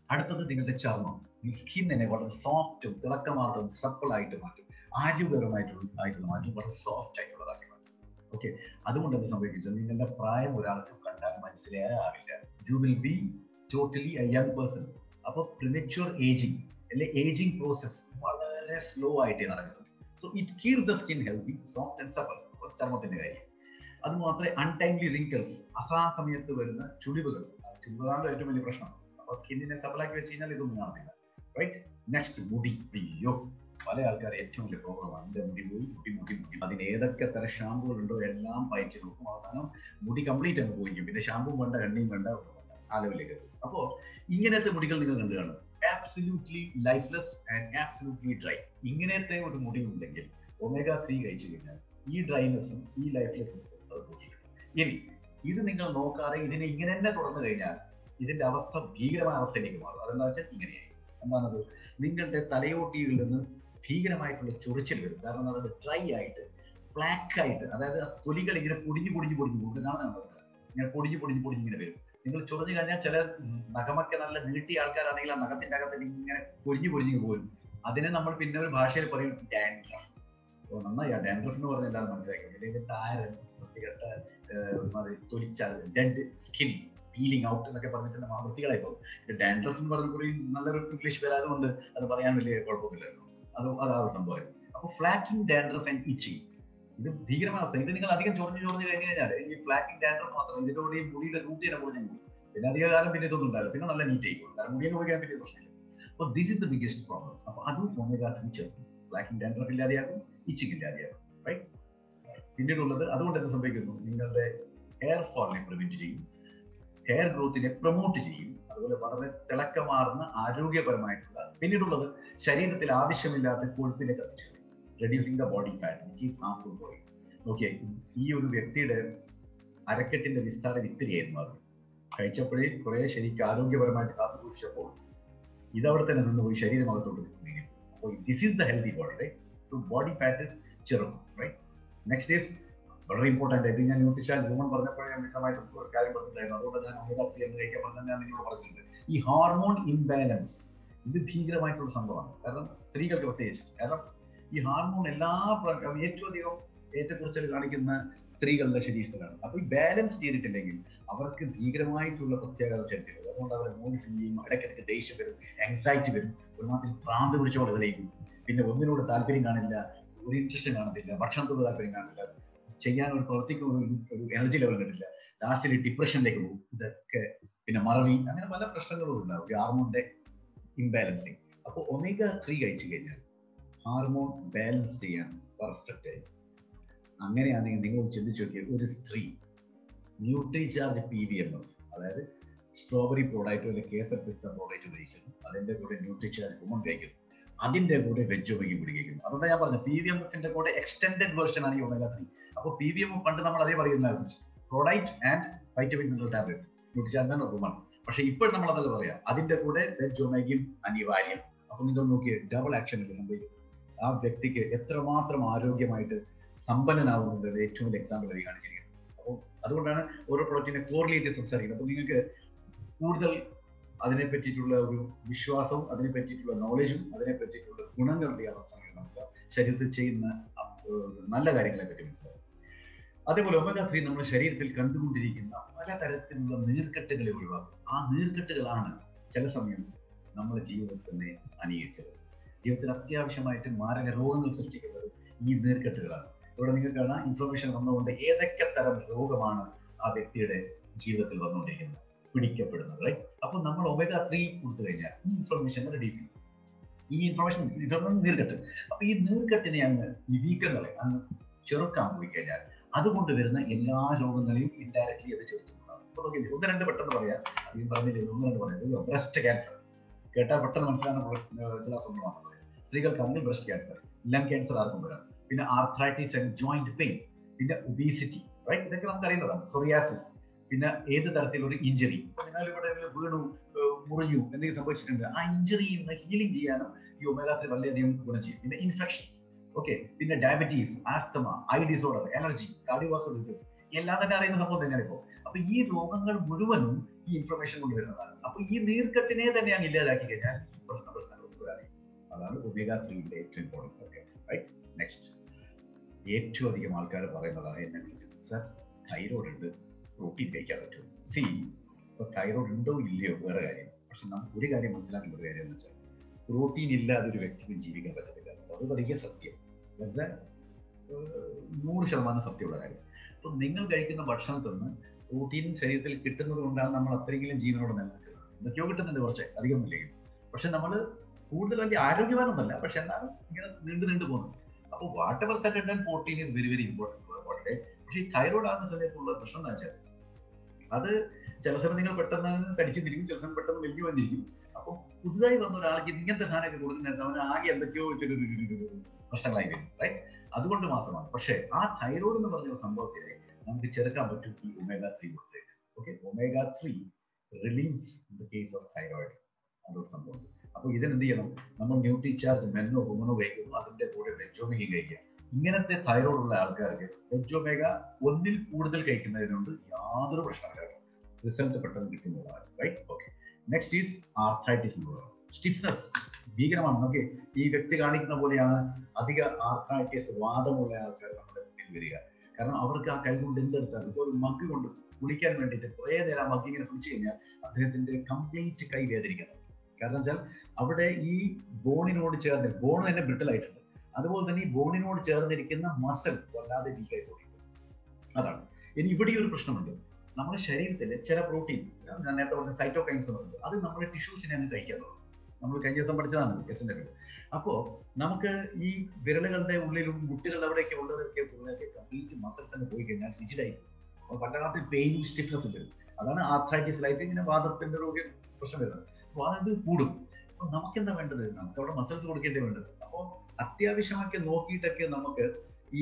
അടുത്തത് നിങ്ങളുടെ ചർമ്മം ഈ സ്കിന്നിനെ വളരെ സോഫ്റ്റും തിളക്കമാർന്നതും സപ്പിൾ ആയിട്ട് മാറ്റും ആരോഗ്യപരമായിട്ടുള്ള ആയിട്ടുള്ള മാറ്റും വളരെ സോഫ്റ്റ് ആയിട്ടുള്ളതാക്കി മാറ്റും ഓക്കെ അതുകൊണ്ട് എന്ത് സംഭവിക്കുന്നത് നിങ്ങളുടെ പ്രായം ഒരാൾക്ക് കണ്ടാൽ മനസ്സിലാകില്ല you will be totally a young person അപ്പോൾ പ്രിമച്വർ ഏജിങ് അല്ലെ ഏജിങ് പ്രോസസ് വളരെ സ്ലോ ആയിട്ട് നടക്കുന്നത് so it keep the skin healthy soft and supple ചർമ്മത്തിന്റെ കാര്യം അത് മാത്രമേ അൺടൈംലി റിങ്കിൾസ് അസാസമയത്ത് വരുന്ന ചുളിവുകൾ ചുളിവുകളാണ് ഏറ്റവും വലിയ പ്രശ്നം അപ്പൊ സ്കിന്നിനെ സബലാക്കി വെച്ച് കഴിഞ്ഞാൽ ഇതൊന്നും കാണത്തില്ല റൈറ്റ് നെക്സ്റ്റ് മുടി അയ്യോ പല ആൾക്കാർ ഏറ്റവും വലിയ പ്രോബ്ലമാണ് എന്റെ മുടി പോയി മുടി മുടി മുടി അതിന് ഏതൊക്കെ തരം ഷാമ്പുകൾ ഉണ്ടോ എല്ലാം പയറ്റി നോക്കും അവസാനം മുടി കംപ്ലീറ്റ് അങ്ങ് പോയി പിന്നെ ഷാമ്പും വേണ്ട എണ്ണയും വേണ്ട ഒന്നും വേണ്ട ആ ലെവലിലേക്ക് എത്തും അപ്പോ ഇങ്ങനത്തെ മുടികൾ നിങ്ങൾ കണ്ടു കാണും absolutely lifeless and absolutely dry ഇങ്ങനത്തെ ഒരു മുടി ഉണ്ടെങ്കിൽ ഒമേഗ ത്രീ കഴിച്ചു കഴിഞ്ഞാൽ ഈ ഡ്രൈനെസ്സും ഈ ലൈഫ്ലെസ്നെസ്സും അത് പോയിക്കിട്ടും ഇനി ഇത് നിങ്ങൾ നോക്കാതെ ഇതിനെ ഇങ്ങനെ തന്നെ തുടർന്നു കഴിഞ്ഞാൽ ഇതിന്റെ അവസ്ഥ ഭീകരമായ അവസ്ഥയിലേക്ക് മാറും അതെന്താ വെച്ചാൽ ഇങ്ങനെയായി എന്താണത് നിങ്ങളുടെ തലയോട്ടിയിൽ നിന്ന് ഭീകരമായിട്ടുള്ള ചൊറിച്ചിൽ വരും കാരണം അത് ഡ്രൈ ആയിട്ട് ഫ്ലാക്ക് ആയിട്ട് അതായത് ആ തൊലികൾ ഇങ്ങനെ പൊടിഞ്ഞു പൊടിഞ്ഞു പൊടിഞ്ഞു പോകും കാണുന്നുണ്ടോ ഇങ്ങനെ പൊടിഞ്ഞു പൊടിഞ്ഞു പൊടിഞ്ഞു ഇങ്ങനെ വരും നിങ്ങൾ ചൊറിഞ്ഞു കഴിഞ്ഞാൽ ചില നഖമൊക്കെ നല്ല നീട്ടിയ ആൾക്കാരാണെങ്കിൽ ആ നഖത്തിന്റെ അകത്ത് ഇങ്ങനെ പൊരിഞ്ഞു പൊരിഞ്ഞു പോരും അതിനെ നമ്മൾ പിന്നെ ഒരു ഭാഷയിൽ പറയും ഡാൻഡ്രഫ് ഓ നന്നായി ആ ഡാൻഡ്രഫ് എന്ന് പറഞ്ഞാൽ എല്ലാവരും മനസ്സിലാക്കി ഇല്ലെങ്കിൽ താരൻ വൃത്തികെട്ട ഒരുമാതിരി തൊലിച്ച ഡെഡ് സ്കിൻ പീലിംഗ് ഔട്ട് എന്നൊക്കെ പറഞ്ഞിട്ട് നമ്മൾ വൃത്തികളായി പോകും ഡാൻഡ്രഫ് എന്ന് പറഞ്ഞ കൂടി നല്ലൊരു ഇംഗ്ലീഷ് പേരായതുകൊണ്ട് അത് പറയാൻ വലിയ കുഴപ്പമില്ലായിരുന്നു അത് അതാ ഒരു സംഭവം അപ്പൊ ഫ്ലാക്കിംഗ് ഡാൻഡ്രഫ് ആൻഡ് ഇച്ചിങ് ഇത് ഭീകരമായ അവസ്ഥ ഇത് നിങ്ങൾ അധികം ചൊറിഞ്ഞു ചൊറിഞ്ഞു കഴിഞ്ഞു കഴിഞ്ഞാൽ ഈ ഫ്ലാക്കിംഗ് ഡാൻഡ്രഫ് മാത്രം ഇതിന്റെ കൂടെ ഈ മുടിയുടെ റൂട്ട് തന്നെ പൊളിഞ്ഞു പോകും പിന്നെ അധിക കാലം പിന്നെ ഇതൊന്നും ഉണ്ടാവില്ല പിന്നെ നല്ല നീറ്റ് ആയിക്കോളും കാരണം മുടിയൊക്കെ പോയി പിന്നെ പ്രശ്നമില്ല അപ്പൊ this is the biggest problem അപ്പൊ അതും ഒമേഗ ത്രീ ചേർക്കും ഫ്ലാക്കിംഗ് ഡാൻഡ്രഫ് ഇല്ലാതെയാകും ഇച്ചിങ് ഇല്ലാതെയാകും റൈറ്റ് പിന്നീടുള്ളത് അതുകൊണ്ട് എന്ത് സംഭവിക്കുന്നു നിങ്ങളുടെ ഹെയർ ഫോളിനെ പ്രിവെന്റ് ചെയ്യും ഹെയർ ഗ്രോത്തിനെ പ്രൊമോട്ട് ചെയ്യും അതുപോലെ വളരെ തിളക്കമാർന്ന ആരോഗ്യപരമായിട്ടുള്ള പിന്നീടുള്ളത് ശരീരത്തിൽ ആവശ്യമില്ലാത്ത കൊഴുപ്പിനെ കത്തിച്ചു reducing the body fat which is harmful for you okay ഈ ഒരു വ്യക്തിയുടെ അരക്കെട്ടിന്റെ വിസ്താരം ഇത്തിരിയായിരുന്നു അത് കഴിച്ചപ്പോഴേ കുറെ ശരിക്കും ആരോഗ്യപരമായിട്ട് കാത്തു സൂക്ഷിച്ചപ്പോൾ ഇതവിടെ തന്നെ നിന്ന് പോയി ശരീരമകത്തോട്ട് നീങ്ങി അപ്പോൾ this is the healthy body right so body fat ചെറുക്കും റൈറ്റ് നെക്സ്റ്റ് ഈസ് വളരെ ഇമ്പോർട്ടന്റ് ഇത് ഞാൻ നോട്ടിച്ചാൽ വുമൺ പറഞ്ഞപ്പോഴേ ഞാൻ വിശദമായിട്ട് ഒരു കാര്യം പറഞ്ഞിട്ടുണ്ടായിരുന്നു അതുകൊണ്ട് ഞാൻ ഒമേഗ ത്രീ എന്ന് കഴിക്കാൻ പറഞ്ഞാൽ ഞാൻ നിങ്ങളോട് പറഞ്ഞിട്ടുണ്ട് ഈ ഹോർമോൺ ഇംബാലൻസ് ഇത് ഭീകരമായിട്ടുള്ള സംഭവമാണ് കാരണം സ്ത്രീകൾക്ക് പ്രത്യേകിച്ച് കാരണം ഈ ഹാർമോൺ എല്ലാ ഏറ്റവും അധികം ഏറ്റക്കുറച്ചിൽ കാണിക്കുന്ന സ്ത്രീകളുടെ ശരീരത്തിലാണ് അപ്പൊ ഈ ബാലൻസ് ചെയ്തിട്ടില്ലെങ്കിൽ അവർക്ക് ഭീകരമായിട്ടുള്ള പ്രത്യേകത ശരീരത്തിൽ അതുകൊണ്ട് അവരെ മൂഡ് ചെയ്യും ഇടയ്ക്കിടയ്ക്ക് ദേഷ്യം വരും ആങ്സൈറ്റി വരും ഒരുമാതിരി പ്രാന്ത് പിടിച്ച പോലെ കളിക്കും പിന്നെ ഒന്നിനോട് താല്പര്യം കാണില്ല ഒരു ഇൻട്രസ്റ്റ് കാണത്തില്ല ഭക്ഷണത്തോട് താല്പര്യം കാണില്ല ചെയ്യാൻ ഒരു പ്രവർത്തിക്ക് ഒരു ഒരു എനർജി ലെവൽ കിട്ടില്ല ലാസ്റ്റിൽ ഡിപ്രഷനിലേക്ക് പോകും ഇതൊക്കെ പിന്നെ മറവി അങ്ങനെ പല പ്രശ്നങ്ങളും ഉണ്ടാവും ഈ ഹാർമോണിന്റെ ഇംബാലൻസിങ് അപ്പോൾ ഒമേഗ ത്രീ കഴിച്ചു കഴിഞ്ഞാൽ ഹാർമോൺ ബാലൻസ് ചെയ്യാൻ പെർഫെക്റ്റ് ആയി അങ്ങനെയാണെങ്കിൽ നിങ്ങൾ ചിന്തിച്ചു നോക്കിയാൽ ഒരു സ്ത്രീ Nutricharge P V M F അതായത് സ്ട്രോബെറി പ്രോഡക്റ്റോ അല്ലെങ്കിൽ കേസർ പിസ്ത പ്രോഡക്റ്റ് ഉപയോഗിക്കുന്നു അതിന്റെ കൂടെ ന്യൂട്രി ചാർജ് കുമ്മൻ കഴിക്കുന്നു അതിന്റെ കൂടെ വെജ് ഒമേഗ കൂടി കഴിക്കുന്നു അതുകൊണ്ട് ഞാൻ പറഞ്ഞു പി വി എം എഫിന്റെ കൂടെ എക്സ്റ്റെൻഡഡ് വേർഷൻ ആണ് ഈ ഒമേഗ ത്രീ അപ്പോൾ പി വി എം എഫ് പണ്ട് നമ്മൾ അതേ പറയുന്നതായിരുന്നു product and vitamin mineral tablet Nutricharge കുമ്മൻ പക്ഷെ ഇപ്പോൾ നമ്മൾ അതല്ല പറയാം അതിന്റെ കൂടെ വെജ് ഒമേഗയും അനിവാര്യം അപ്പൊ നിങ്ങൾ നോക്കിയേ ഡബിൾ ആക്ഷൻ അല്ലേ സംഭവിക്കും ആ വ്യക്തിക്ക് എത്രമാത്രം ആരോഗ്യമായിട്ട് സമ്പന്നനാവുന്നുണ്ട് ഏറ്റവും വലിയ എക്സാമ്പിൾ വഴി കാണിച്ചിരിക്കുന്നത് അപ്പോൾ അതുകൊണ്ടാണ് ഓരോ പ്രൊഡക്റ്റിനെ കോറിലേറ്റ് സംസാരിക്കുന്നത് അപ്പോൾ നിങ്ങൾക്ക് കൂടുതൽ അതിനെ പറ്റിയിട്ടുള്ള ഒരു വിശ്വാസവും അതിനെ പറ്റിയിട്ടുള്ള നോളജും അതിനെ പറ്റിയിട്ടുള്ള ഗുണങ്ങളുടെ അവസ്ഥകൾ മനസ്സിലാവും ശരീരത്തിൽ ചെയ്യുന്ന നല്ല കാര്യങ്ങളെ പറ്റി മനസ്സിലാവും അതേപോലെ ഒമേഗ ത്രീ നമ്മുടെ ശരീരത്തിൽ കണ്ടുകൊണ്ടിരിക്കുന്ന പലതരത്തിലുള്ള നീർക്കെട്ടുകളെ ഒഴിവാക്കും ആ നീർക്കെട്ടുകളാണ് ചില സമയം നമ്മുടെ ജീവിതത്തിനെ അനിയിച്ചത് ജീവിതത്തിൽ അത്യാവശ്യമായിട്ട് മാരക രോഗങ്ങൾ സൃഷ്ടിക്കുന്നത് ഈ നീർക്കെട്ടുകളാണ് ഇവിടെ നിങ്ങൾക്ക് കാണാം ഇൻഫർമേഷൻ വന്നുകൊണ്ട് ഏതൊക്കെ തരം രോഗമാണ് ആ വ്യക്തിയുടെ ജീവിതത്തിൽ വന്നുകൊണ്ടിരിക്കുന്നത് പിടിക്കപ്പെടുന്നത് റൈറ്റ് അപ്പൊ നമ്മൾ ഒമേഗ ത്രീ കൊടുത്തു കഴിഞ്ഞാൽ ഈ ഇൻഫർമേഷൻ റിഡ്യൂസ് ചെയ്യും ഈ ഇൻഫർമേഷൻ ഇൻഫർമേഷൻ നീർക്കെട്ട് അപ്പൊ ഈ നീർക്കെട്ടിനെ അങ്ങ് ഈ വീക്കങ്ങളെ അങ്ങ് ചെറുക്കാൻ പോയി കഴിഞ്ഞാൽ അതുകൊണ്ട് വരുന്ന എല്ലാ രോഗങ്ങളെയും ഇൻഡയറക്ട്ലി അത് ചെറുത്തുണ്ടാകും അപ്പൊ നോക്കിയില്ലേ ഒന്ന് രണ്ട് പെട്ടെന്ന് പറയാം അധികം പറഞ്ഞില്ലേ ഒന്ന് രണ്ട് പറയാം ബ്രസ്റ്റ് ക്യാൻസർ കേട്ടാൽ പെട്ടെന്ന് മനസ്സിലാകുന്ന ചില അസുഖങ്ങളാണ് പറയാം സ്ത്രീകൾക്ക് അന്ന് ബ്രസ്റ്റ് ക്യാൻസർ ലങ് ക്യാൻസർ ആർക്കും വരാം പിന്നെ ആർത്രൈറ്റിസ് ആൻഡ് ജോയിന്റ് പെയിൻ പിന്നെ ഒബീസിറ്റി റൈറ്റ് ഇതൊക്കെ നമുക്ക് അറിയുന്നതാണ് സൊറിയാസിസ് പിന്നെ ഏത് തരത്തിലുള്ള ഇഞ്ചറി നിങ്ങൾ ഇവിടെ വീണു മുറിഞ്ഞു എന്തെങ്കിലും സംഭവിച്ചിട്ടുണ്ട് ആ ഇഞ്ചറിയിൽ നിന്ന് ഹീലിംഗ് ചെയ്യാനും ഈ ഒമേഗ ത്രീ വളരെയധികം ഗുണം ചെയ്യും പിന്നെ ഇൻഫെക്ഷൻസ് ഓക്കെ പിന്നെ diabetes asthma eye disorder allergy cardiovascular disease എല്ലാം തന്നെ അറിയുന്ന സംഭവം തന്നെയാണ് ഇപ്പോൾ അപ്പൊ ഈ രോഗങ്ങൾ മുഴുവനും ഈ ഇൻഫർമേഷൻ കൊണ്ടുവരുന്നതാണ് അപ്പൊ ഈ നീർക്കെട്ടിനെ തന്നെ അങ്ങ് ഇല്ലാതാക്കി കഴിഞ്ഞാൽ ഈ പ്രശ്ന പ്രശ്നങ്ങളൊന്നും വരാതെ അതാണ് ഒമേഗ ത്രീയുടെ ഏറ്റവും ഇമ്പോർട്ടൻസ് ഒക്കെ റൈറ്റ് നെക്സ്റ്റ് ഏറ്റവും അധികം ആൾക്കാർ പറയുന്നതാണ് എന്നെ വിളിച്ചത് സർ തൈറോയ്ഡ് ഉണ്ട് പ്രോട്ടീൻ കഴിക്കാൻ പറ്റും സി ഇപ്പൊ തൈറോയ്ഡ് ഉണ്ടോ ഇല്ലയോ വേറെ കാര്യം പക്ഷെ നമുക്ക് ഒരു കാര്യം മനസ്സിലാക്കേണ്ട ഒരു കാര്യം എന്ന് വെച്ചാൽ പ്രോട്ടീൻ ഇല്ലാതെ ഒരു വ്യക്തിക്ക് ജീവിക്കാൻ പറ്റത്തില്ല അത് വലിയ സത്യം വെച്ചാൽ നൂറ് ശതമാനം സത്യമുള്ള കാര്യം അപ്പൊ നിങ്ങൾ കഴിക്കുന്ന ഭക്ഷണത്തിൽ നിന്ന് പ്രോട്ടീൻ ശരീരത്തിൽ കിട്ടുന്നത് കൊണ്ടാണ് നമ്മൾ അത്രയെങ്കിലും ജീവനോട് നിലനിൽക്കുന്നത് എന്തൊക്കെയോ കിട്ടുന്നുണ്ട് കുറച്ച് അധികം ഇല്ലെങ്കിൽ പക്ഷെ നമ്മൾ കൂടുതൽ വലിയ ആരോഗ്യവാനൊന്നല്ല പക്ഷെ എന്നാലും ഇങ്ങനെ നീണ്ടു നീണ്ടു പോകുന്നു അപ്പോൾ whatever set and protein is very very important പക്ഷേ ഈ തൈറോയ്ഡ് ആകുന്ന സമയത്തുള്ള പ്രശ്നം എന്താ വെച്ചാൽ അത് ചില സമയം നിങ്ങൾ പെട്ടെന്ന് തടിച്ചിരിക്കും ചില സമയം പെട്ടെന്ന് വലിയ വന്നിരിക്കും അപ്പോൾ പുതുതായി വന്ന ഒരാൾക്ക് ഇങ്ങനത്തെ സാധനമൊക്കെ കൊടുക്കുന്നുണ്ട് അവന് ആകെ എന്തൊക്കെയോ ഒരു പ്രശ്നങ്ങളായി വരും റൈറ്റ് അതുകൊണ്ട് മാത്രമാണ് പക്ഷേ ആ തൈറോയ്ഡ് എന്ന് പറഞ്ഞ സംഭവത്തിനെ നമുക്ക് ചെറുക്കാൻ പറ്റും ഈ ഒമേഗ ത്രീ കൊടുത്തേക്ക് okay omega three release in the case of thyroid അതൊരു സംഭവം അപ്പോൾ ഇതിനെന്ത് ചെയ്യണം നമ്മൾ ന്യൂട്രി ചാർജ് മെന്നോ വുമനോ കഴിക്കുന്നു അതിന്റെ കൂടെ വെജോമയും കഴിക്കുക ഇങ്ങനത്തെ തൈറോയ്ഡ് ഉള്ള ആൾക്കാർക്ക് വെജോമേഗ ഒന്നിൽ കൂടുതൽ കഴിക്കുന്നതിനോട് യാതൊരു പ്രശ്നമില്ല റിസൾട്ട് പെട്ടെന്ന് കിട്ടുന്നതാണ് right okay next is arthritis എന്ന് പറയുന്നത് സ്റ്റിഫ്നെസ് ഭീകരമാണ് ഓക്കെ ഈ വ്യക്തി കാണിക്കുന്ന പോലെയാണ് അധിക ആർത്രൈറ്റിസ് വാദമുള്ള ആൾക്കാർ നമ്മുടെ മുന്നിൽ വരിക കാരണം അവർക്ക് ആ കൈ കൊണ്ട് എന്തെടുത്താൽ ഇപ്പോൾ ഒരു മഗ് കൊണ്ട് കുളിക്കാൻ വേണ്ടിയിട്ട് കുറേ നേരം ആ മഗ് ഇങ്ങനെ പിടിച്ചു കഴിഞ്ഞാൽ അദ്ദേഹത്തിന്റെ കംപ്ലീറ്റ് കൈ വേദനിക്കണം കാരണം വെച്ചാൽ അവിടെ ഈ ബോണിനോട് ചേർന്ന് ബോൺ തന്നെ ബ്രിട്ടൽ ആയിട്ടുണ്ട് അതുപോലെ തന്നെ ഈ ബോണിനോട് ചേർന്നിരിക്കുന്ന മസൽ വല്ലാതെ വീക്കായി പോയിട്ടുണ്ട് അതാണ് ഇനി ഇവിടെ ഒരു പ്രശ്നമുണ്ട് നമ്മുടെ ശരീരത്തിൽ ചില പ്രോട്ടീൻ ഞാൻ നേരത്തെ പറഞ്ഞ സൈറ്റോകൈൻസ് എന്നുള്ളത് അത് നമ്മുടെ ടിഷ്യൂസിനെ അങ്ങ് കഴിക്കാൻ തുടങ്ങും നമ്മൾ കഴിഞ്ഞ ദിവസം പഠിച്ചതാണ് എസിന്റെ അപ്പോ നമുക്ക് ഈ വിരലുകളുടെ ഉള്ളിലും മുട്ടുകളുടെ അവിടെയൊക്കെ ഉള്ളതൊക്കെ ഉള്ളതൊക്കെ കംപ്ലീറ്റ് മസിൽസ് അങ്ങ് പോയി കഴിഞ്ഞാൽ റിജിഡായി വല്ലാത്ത പെയിനും സ്റ്റിഫ്നെസ് വരും അതാണ് ആർത്രൈറ്റിസിലായിട്ട് ഇങ്ങനെ വാദത്തിന്റെ ഒരു പ്രശ്നം വരുന്നത് അപ്പൊ അത് കൂടും അപ്പൊ നമുക്ക് എന്താ വേണ്ടത് നമുക്ക് അവിടെ മസിൽസ് കൊടുക്കേണ്ടി വേണ്ടത് അപ്പോൾ അത്യാവശ്യമൊക്കെ നോക്കിയിട്ടൊക്കെ നമുക്ക് ഈ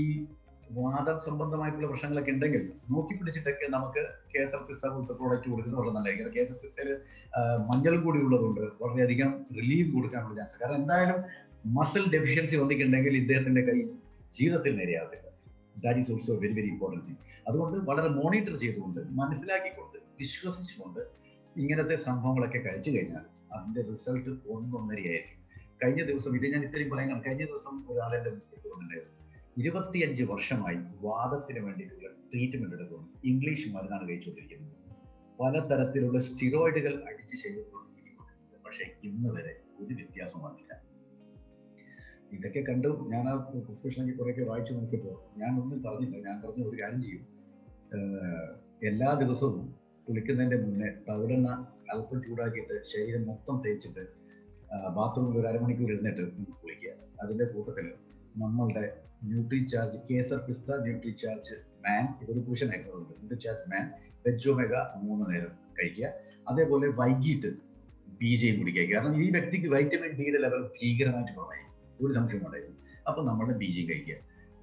വാദം സംബന്ധമായിട്ടുള്ള പ്രശ്നങ്ങളൊക്കെ ഉണ്ടെങ്കിൽ നോക്കി പിടിച്ചിട്ടൊക്കെ നമുക്ക് കെ എസ് എഫ് പിസ്ത പോലത്തെ പ്രോഡക്റ്റ് കൊടുക്കുന്നത് വളരെ നല്ലതായിരിക്കും കെ എസ് എഫ് പിസ്തയിൽ മഞ്ഞൾ കൂടി ഉള്ളതുകൊണ്ട് വളരെയധികം റിലീഫ് കൊടുക്കാനുള്ള ചാൻസ് കാരണം എന്തായാലും മസിൽ ഡെഫിഷ്യൻസി വന്നിട്ടുണ്ടെങ്കിൽ ഇദ്ദേഹത്തിന്റെ കൈ ജീവിതത്തിൽ നേരെയാകത്തില്ല that is also very very important thing അതുകൊണ്ട് വളരെ മോണിറ്റർ ചെയ്തുകൊണ്ട് മനസ്സിലാക്കിക്കൊണ്ട് വിശ്വസിച്ചുകൊണ്ട് ഇങ്ങനത്തെ സംഭവങ്ങളൊക്കെ കഴിച്ചു കഴിഞ്ഞാൽ അതിന്റെ റിസൾട്ട് ഒന്നൊന്നരയായിരിക്കും കഴിഞ്ഞ ദിവസം ഇത് ഞാൻ ഇത്രയും പറയാൻ കഴിഞ്ഞ ദിവസം ഒരാളെന്റെ മുന്നിൽ വന്നിട്ടുണ്ടായിരുന്നു ഇരുപത്തിയഞ്ച് വർഷമായി വാദത്തിന് വേണ്ടിയിട്ടുള്ള ട്രീറ്റ്മെന്റ് എടുക്കുന്നു ഇംഗ്ലീഷ് മരുന്നാണ് കഴിച്ചുകൊണ്ടിരിക്കുന്നത് പലതരത്തിലുള്ള സ്റ്റിറോയിഡുകൾ അടിച്ച് ചെയ്തുകൊണ്ടിരിക്കുന്നുണ്ട് പക്ഷെ ഇന്ന് വരെ ഒരു വ്യത്യാസം വന്നില്ല ഇതൊക്കെ കണ്ടു ഞാൻ ആ പ്രിസ്ക്രിപ്ഷനൊക്കെ കുറേയൊക്കെ വായിച്ചു നോക്കിയപ്പോൾ ഞാൻ ഒന്നും പറഞ്ഞില്ല ഞാൻ പറഞ്ഞ ഒരു കാര്യം ചെയ്യും എല്ലാ ദിവസവും കുളിക്കുന്നതിന്റെ മുന്നേ തവിടെണ്ണ അല്പം ചൂടാക്കിയിട്ട് ശരീരം മൊത്തം തേച്ചിട്ട് ബാത്റൂമിൽ ഒരു അരമണിക്കൂർ ഇരുന്നിട്ട് കുളിക്കുക അതിന്റെ കൂട്ടത്തിൽ നമ്മളുടെ nutri Nutricharge kesar pista Nutricharge man ഇതൊരു പുരുഷനായിട്ടുണ്ട് ന്യൂട്രി ചാർജ് മാൻ വെജോമെഗ മൂന്ന് നേരം കഴിക്കുക അതേപോലെ വൈകിട്ട് ബി ജെയും കുടിക്കുക കാരണം ഈ വ്യക്തിക്ക് വൈറ്റമിൻ ഡിയുടെ ലെവൽ ഭീകരമായിട്ട് കുറവായി ഒരു സംശയം ഉണ്ടായിരുന്നു അപ്പൊ നമ്മളുടെ ബി ജെ കഴിക്കുക